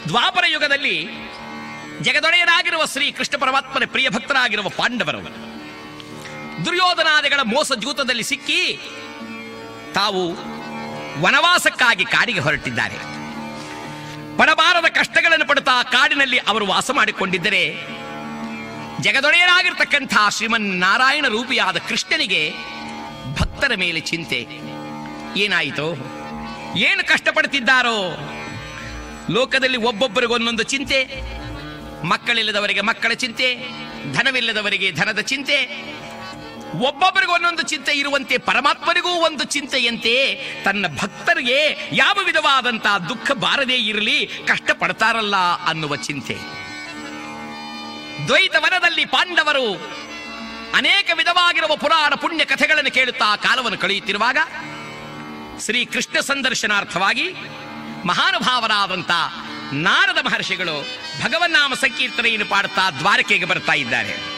ದ್ವಾಪರ ಯುಗದಲ್ಲಿ ಜಗದೊಡೆಯನಾಗಿರುವ ಶ್ರೀ ಕೃಷ್ಣ ಪರಮಾತ್ಮನ ಪ್ರಿಯ ಭಕ್ತರಾಗಿರುವ ಪಾಂಡವರು ದುರ್ಯೋಧನಾದಿಗಳ ಮೋಸ ಜೂತದಲ್ಲಿ ಸಿಕ್ಕಿ ತಾವು ವನವಾಸಕ್ಕಾಗಿ ಕಾಡಿಗೆ ಹೊರಟಿದ್ದಾರೆ ಪಡಬಾರದ ಕಷ್ಟಗಳನ್ನು ಪಡುತ್ತಾ ಕಾಡಿನಲ್ಲಿ ಅವರು ವಾಸ ಮಾಡಿಕೊಂಡಿದ್ದರೆ ಜಗದೊಡೆಯರಾಗಿರ್ತಕ್ಕಂಥ ಶ್ರೀಮನ್ ನಾರಾಯಣ ರೂಪಿಯಾದ ಕೃಷ್ಣನಿಗೆ ಭಕ್ತರ ಮೇಲೆ ಚಿಂತೆ ಏನಾಯಿತು ಏನು ಕಷ್ಟಪಡುತ್ತಿದ್ದಾರೋ ಲೋಕದಲ್ಲಿ ಒಬ್ಬೊಬ್ಬರಿಗೊಂದೊಂದು ಚಿಂತೆ ಮಕ್ಕಳಿಲ್ಲದವರಿಗೆ ಮಕ್ಕಳ ಚಿಂತೆ ಧನವಿಲ್ಲದವರಿಗೆ ಧನದ ಚಿಂತೆ ಒಬ್ಬೊಬ್ಬರಿಗೂ ಒಂದೊಂದು ಚಿಂತೆ ಇರುವಂತೆ ಪರಮಾತ್ಮನಿಗೂ ಒಂದು ಚಿಂತೆಯಂತೆ ತನ್ನ ಭಕ್ತರಿಗೆ ಯಾವ ವಿಧವಾದಂತಹ ದುಃಖ ಬಾರದೇ ಇರಲಿ ಕಷ್ಟಪಡ್ತಾರಲ್ಲ ಅನ್ನುವ ಚಿಂತೆ ದ್ವೈತ ವನದಲ್ಲಿ ಪಾಂಡವರು ಅನೇಕ ವಿಧವಾಗಿರುವ ಪುರಾಣ ಪುಣ್ಯ ಕಥೆಗಳನ್ನು ಕೇಳುತ್ತಾ ಕಾಲವನ್ನು ಕಳೆಯುತ್ತಿರುವಾಗ ಶ್ರೀ ಕೃಷ್ಣ ಸಂದರ್ಶನಾರ್ಥವಾಗಿ ಮಹಾನುಭಾವರಾದಂಥ ನಾರದ ಮಹರ್ಷಿಗಳು ಭಗವನ್ನಾಮ ಸಂಕೀರ್ತನೆಯನ್ನು ಪಾಡುತ್ತಾ ದ್ವಾರಕೆಗೆ ಬರ್ತಾ ಇದ್ದಾರೆ